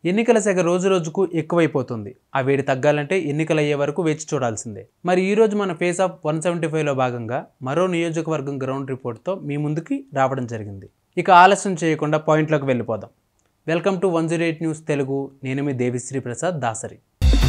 ఎన్నికల శాఖ రోజు రోజుకు ఎక్కువైపోతుంది ఆ వేడి తగ్గాలంటే ఎన్నికలు అయ్యే వరకు వేచి చూడాల్సిందే మరి ఈ రోజు మన ఫేస్ ఆఫ్ వన్ సెవెంటీ ఫైవ్లో భాగంగా మరో నియోజకవర్గం గ్రౌండ్ రిపోర్ట్తో మీ ముందుకి రావడం జరిగింది ఇక ఆలస్యం చేయకుండా పాయింట్లోకి వెళ్ళిపోదాం welcome to one zero eight news Telugu నేను మీ దేవిశ్రీ ప్రసాద్ దాసరి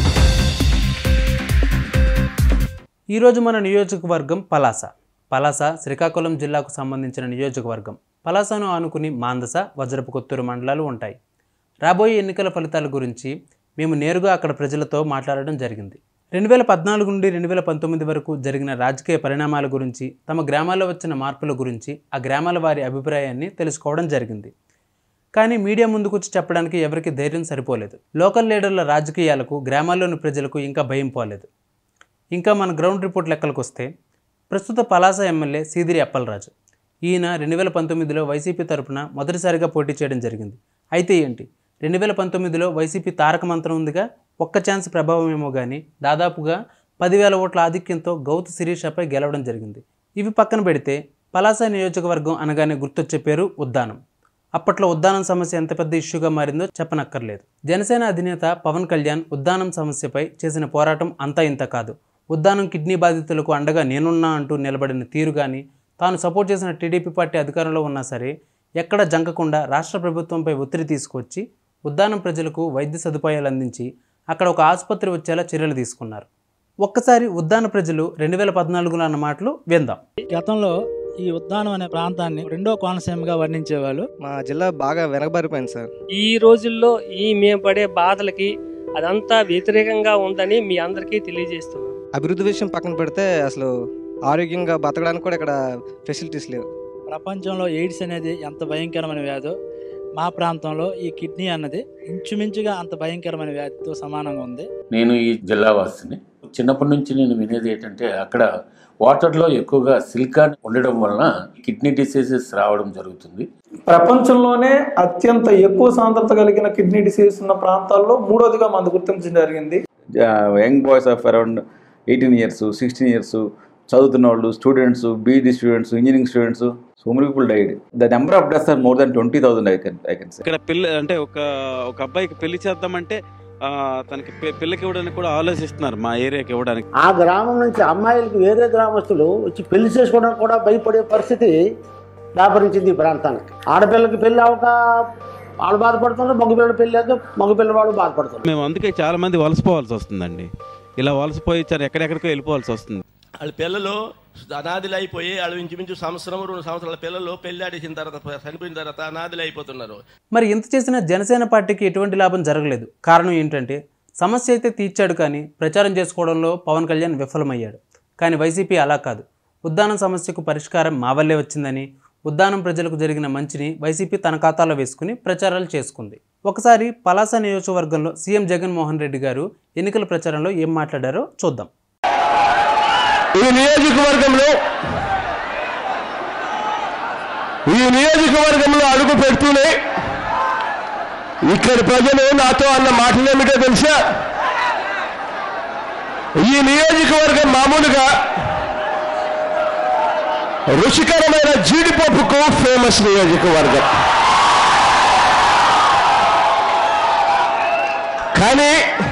ఈరోజు మన నియోజకవర్గం పలాస పలాస శ్రీకాకుళం జిల్లాకు సంబంధించిన నియోజకవర్గం పలాసను ఆనుకుని మాందస వజ్రపు కొత్తూరు మండలాలు ఉంటాయి రాబోయే ఎన్నికల ఫలితాల గురించి మేము నేరుగా అక్కడ ప్రజలతో మాట్లాడడం జరిగింది రెండు వేల పద్నాలుగు నుండి రెండు వేల పంతొమ్మిది వరకు జరిగిన రాజకీయ పరిణామాల గురించి తమ గ్రామాల్లో వచ్చిన మార్పుల గురించి ఆ గ్రామాల వారి అభిప్రాయాన్ని తెలుసుకోవడం జరిగింది కానీ మీడియా ముందుకు వచ్చి చెప్పడానికి ఎవరికి ధైర్యం సరిపోలేదు లోకల్ లీడర్ల రాజకీయాలకు గ్రామాల్లోని ప్రజలకు ఇంకా భయం పోలేదు ఇంకా మన గ్రౌండ్ రిపోర్ట్ లెక్కలకు వస్తే ప్రస్తుత పలాస ఎమ్మెల్యే సీదిరి అప్పలరాజు ఈయన రెండు వేల పంతొమ్మిదిలో వైసీపీ తరపున మొదటిసారిగా పోటీ చేయడం జరిగింది అయితే ఏంటి రెండు వేల పంతొమ్మిదిలో వైసీపీ తారక మంత్రం ఉందిగా ఒక్క ఛాన్స్ ప్రభావం ఏమో కానీ దాదాపుగా పదివేల ఓట్ల ఆధిక్యంతో గౌతు శిరీషపై గెలవడం జరిగింది ఇవి పక్కన పెడితే పలాస నియోజకవర్గం అనగానే గుర్తొచ్చే పేరు ఉద్దానం అప్పట్లో ఉద్దానం సమస్య ఎంత పెద్ద ఇష్యూగా మారిందో చెప్పనక్కర్లేదు జనసేన అధినేత పవన్ కళ్యాణ్ ఉద్దానం సమస్యపై చేసిన పోరాటం అంతా ఇంత కాదు ఉద్దానం కిడ్నీ బాధితులకు అండగా నేనున్నా అంటూ నిలబడిన తీరు కానీ తాను సపోర్ట్ చేసిన టీడీపీ పార్టీ అధికారంలో ఉన్నా సరే ఎక్కడ జంకకుండా రాష్ట్ర ప్రభుత్వంపై ఒత్తిడి తీసుకొచ్చి ఉద్దానం ప్రజలకు వైద్య సదుపాయాలు అందించి అక్కడ ఒక ఆసుపత్రి వచ్చేలా చర్యలు తీసుకున్నారు ఒక్కసారి ఉద్దాన ప్రజలు రెండు వేల పద్నాలుగులో అన్న మాటలు విందాం గతంలో ఈ ఉద్దానం అనే ప్రాంతాన్ని రెండో కోనసీమగా వర్ణించేవాళ్ళు మా జిల్లా బాగా వెనకబడిపోయింది సార్ ఈ రోజుల్లో ఈ మేము పడే బాధలకి అదంతా వ్యతిరేకంగా ఉందని మీ అందరికీ తెలియజేస్తున్నాం అభివృద్ధి విషయం పక్కన పెడితే అసలు ఆరోగ్యంగా బతకడానికి కూడా ఇక్కడ ఫెసిలిటీస్ లేవు ప్రపంచంలో ఎయిడ్స్ అనేది ఎంత భయంకరమైన వ్యాధో మా ప్రాంతంలో ఈ కిడ్నీ అన్నది ఇంచుమించుగా అంత భయంకరమైన వ్యాధితో సమానంగా ఉంది నేను ఈ జిల్లా వాసిని చిన్నప్పటి నుంచి నేను వినేది ఏంటంటే అక్కడ వాటర్లో ఎక్కువగా సిలికాన్ ఉండడం వలన కిడ్నీ డిసీజెస్ రావడం జరుగుతుంది ప్రపంచంలోనే అత్యంత ఎక్కువ సాంద్రత కలిగిన కిడ్నీ డిసీజ్ ఉన్న ప్రాంతాల్లో మూడోదిగా మంది గుర్తించడం జరిగింది young boys of around eighteen years sixteen years చదువుతున్న వాళ్ళు students BEd students engineering students so many people died the number of deaths are more than twenty thousand I can I can ఇక్కడ పెళ్లి అంటే ఒక ఒక అబ్బాయికి పెళ్లి చేద్దామంటే ఆ, తనకి పె- పెళ్లికి ఇవ్వడానికి కూడా ఆలోచిస్తున్నారు మా ఏరియాకి ఇవ్వడానికి ఆ గ్రామం నుంచి అమ్మాయిలకి వేరే గ్రామస్తులు వచ్చి పెళ్లి చేసుకోవడానికి కూడా భయపడే పరిస్థితి దాపరించింది ఈ ప్రాంతానికి ఆడపిల్లకి పెళ్లి అవక వాళ్ళు బాధపడుతున్నారు మగపిల్లల పెళ్లి అయితే మగపిల్ల వాళ్ళు బాధపడుతున్నారు మేము అందుకే చాలా మంది వలసపోవాల్సి వస్తుందండి ఇలా వలసపోయి చాలా ఎక్కడెక్కడికో వెళ్ళిపోవాల్సి వస్తుంది వాళ్ళ పిల్లలు అనాథులు అయిపోయి వాళ్ళు ఇంచుమించు సంవత్సరం రెండు సంవత్సరాల పిల్లలు పెళ్లి ఆడేసిన తర్వాత చనిపోయిన తర్వాత అనాథులు అయిపోతున్నారు మరి ఇంత చేసిన జనసేన పార్టీకి ఎటువంటి లాభం జరగలేదు కారణం ఏంటంటే సమస్య అయితే తీర్చాడు కానీ ప్రచారం చేసుకోవడంలో పవన్ కళ్యాణ్ విఫలమయ్యాడు కానీ వైసీపీ అలా కాదు ఉద్దానం సమస్యకు పరిష్కారం మా వల్లే వచ్చిందని ఉద్దానం ప్రజలకు జరిగిన మంచిని వైసీపీ తన ఖాతాలో వేసుకుని ప్రచారాలు చేసుకుంది ఒకసారి పలాస నియోజకవర్గంలో సీఎం జగన్మోహన్ రెడ్డి గారు ఎన్నికల ప్రచారంలో ఏం మాట్లాడారో చూద్దాం ఈ నియోజకవర్గంలో ఈ నియోజకవర్గంలో అడుగు పెడుతూనే ఇక్కడి ప్రజలు నాతో అన్న మాటలు ఏమిటో తెలుసా ఈ నియోజకవర్గం మామూలుగా రుచికరమైన జీడిపప్పుకు ఫేమస్ నియోజకవర్గం కానీ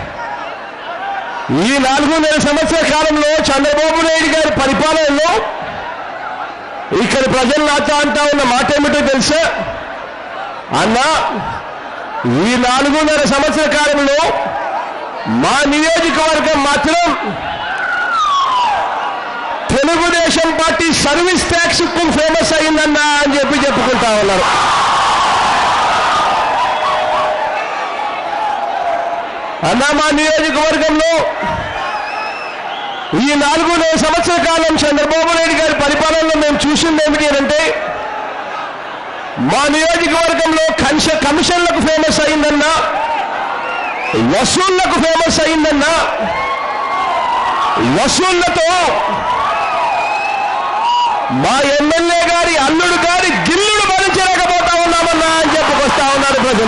ఈ నాలుగున్నర సంవత్సర కాలంలో చంద్రబాబు నాయుడు గారి పరిపాలనలో ఇక్కడ ప్రజలు నాతో అంటా ఉన్న మాట ఏమిటో తెలుసా అన్నా ఈ నాలుగున్నర సంవత్సర కాలంలో మా నియోజకవర్గం మాత్రం Telugudesam party service tax famous అయిందన్నా అని చెప్పి చెప్పుకుంటా ఉన్నారు అన్నా మా నియోజకవర్గంలో ఈ నాలుగున్నర సంవత్సర కాలం చంద్రబాబు నాయుడు గారి పరిపాలనలో మేము చూసింది ఏమిటి అంటే మా నియోజకవర్గంలో కమిష కమిషన్లకు ఫేమస్ అయిందన్నా వసూళ్లకు ఫేమస్ అయిందన్నా వసూళ్లతో మా ఎమ్మెల్యే గారి అల్లుడు గారి గిల్లుడు భరించలేకపోతా ఉన్నామన్నా అని చెప్పుకొస్తా ఉన్నారు ప్రజలు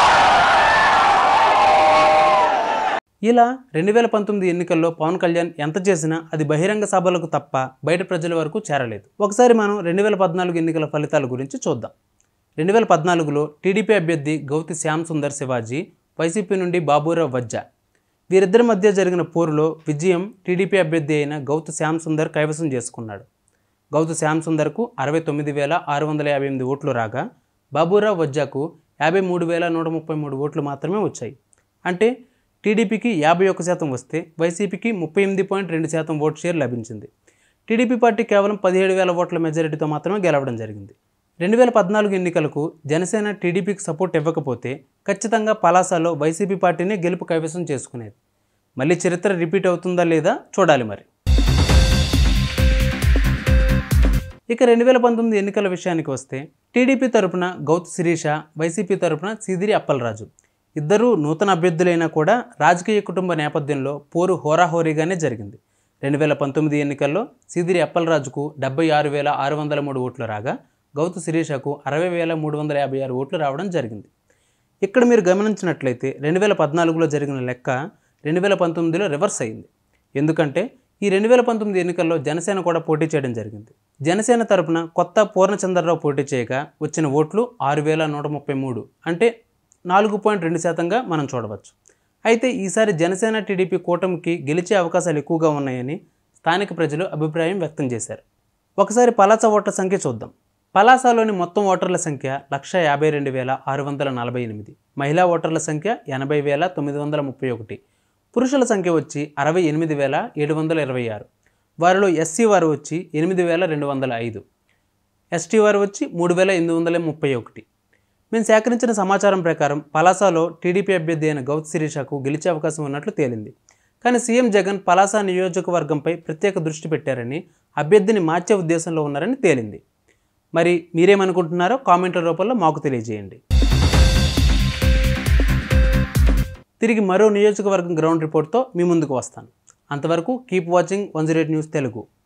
ఇలా రెండు వేల పంతొమ్మిది ఎన్నికల్లో పవన్ కళ్యాణ్ ఎంత చేసినా అది బహిరంగ సభలకు తప్ప బయట ప్రజల వరకు చేరలేదు ఒకసారి మనం రెండు వేల పద్నాలుగు ఎన్నికల ఫలితాల గురించి చూద్దాం రెండు వేల పద్నాలుగులో టీడీపీ అభ్యర్థి గౌతి శ్యామ్ సుందర్ శివాజీ వైసీపీ నుండి బాబురావు వజ్జా వీరిద్దరి మధ్య జరిగిన పోరులో విజయం టీడీపీ అభ్యర్థి అయిన గౌతు శ్యామ్ సుందర్ కైవసం చేసుకున్నాడు గౌతు శ్యామ్ సుందర్కు అరవై తొమ్మిది వేల ఆరు వందల యాభై ఎనిమిది ఓట్లు రాగా బాబురావు వజ్జాకు యాభై మూడు వేల నూట ముప్పై మూడు ఓట్లు మాత్రమే వచ్చాయి అంటే టీడీపీకి యాభై ఒక్క శాతం వస్తే వైసీపీకి ముప్పై ఎనిమిది పాయింట్ రెండు శాతం ఓటు షేర్ లభించింది టీడీపీ పార్టీ కేవలం పదిహేడు వేల ఓట్ల మెజారిటీతో మాత్రమే గెలవడం జరిగింది రెండు వేల పద్నాలుగు ఎన్నికలకు జనసేన టీడీపీకి సపోర్ట్ ఇవ్వకపోతే ఖచ్చితంగా పలాసలో వైసీపీ పార్టీనే గెలుపు కైవసం చేసుకునేది మళ్ళీ చరిత్ర రిపీట్ అవుతుందా లేదా చూడాలి మరి ఇక రెండు వేల పంతొమ్మిది ఎన్నికల విషయానికి వస్తే టీడీపీ తరపున గౌత్ శిరీష వైసీపీ తరపున సీదిరి అప్పలరాజు ఇద్దరూ నూతన అభ్యర్థులైనా కూడా రాజకీయ కుటుంబ నేపథ్యంలో పోరు హోరాహోరీగానే జరిగింది రెండు వేల పంతొమ్మిది ఎన్నికల్లో సీదిరి అప్పలరాజుకు డెబ్బై ఆరు వేల ఆరు వందల మూడు ఓట్లు రాగా గౌతు శిరీషకు అరవై వేల మూడు వందల యాభై ఆరు ఓట్లు రావడం జరిగింది ఇక్కడ మీరు గమనించినట్లయితే రెండు వేల పద్నాలుగులో జరిగిన లెక్క రెండు వేల పంతొమ్మిదిలో రివర్స్ అయింది ఎందుకంటే ఈ రెండు వేల పంతొమ్మిది ఎన్నికల్లో జనసేన కూడా పోటీ చేయడం జరిగింది జనసేన తరపున కొత్త పూర్ణచంద్రరావు పోటీ చేయగా వచ్చిన ఓట్లు ఆరు వేల నూట ముప్పై మూడు అంటే నాలుగు పాయింట్ రెండు శాతంగా మనం చూడవచ్చు అయితే ఈసారి జనసేన టీడీపీ కూటమికి గెలిచే అవకాశాలు ఎక్కువగా ఉన్నాయని స్థానిక ప్రజలు అభిప్రాయం వ్యక్తం చేశారు ఒకసారి పలాస ఓట్ల సంఖ్య చూద్దాం పలాసలోని మొత్తం ఓటర్ల సంఖ్య లక్ష యాభై రెండు వేల ఆరు వందల నలభై ఎనిమిది మహిళా ఓటర్ల సంఖ్య ఎనభై వేల తొమ్మిది వందల ముప్పై ఒకటి పురుషుల సంఖ్య వచ్చి అరవై ఎనిమిది వేల ఏడు వందల ఇరవై ఆరు వారిలో ఎస్సీ వారు వచ్చి ఎనిమిది వేల రెండు వందల ఐదు ఎస్టీ వారు వచ్చి మూడు వేల ఎనిమిది వందల ముప్పై ఒకటి మేము సేకరించిన సమాచారం ప్రకారం పలాసలో టీడీపీ అభ్యర్థి అయిన గౌత్ శిరీషకు గెలిచే అవకాశం ఉన్నట్లు తేలింది కానీ సీఎం జగన్ పలాస నియోజకవర్గంపై ప్రత్యేక దృష్టి పెట్టారని అభ్యర్థిని మార్చే ఉద్దేశంలో ఉన్నారని తేలింది మరి మీరేమనుకుంటున్నారో కామెంట్ల రూపంలో మాకు తెలియజేయండి తిరిగి మరో నియోజకవర్గం గ్రౌండ్ రిపోర్ట్తో మీ ముందుకు వస్తాను అంతవరకు keep watching one zero eight news Telugu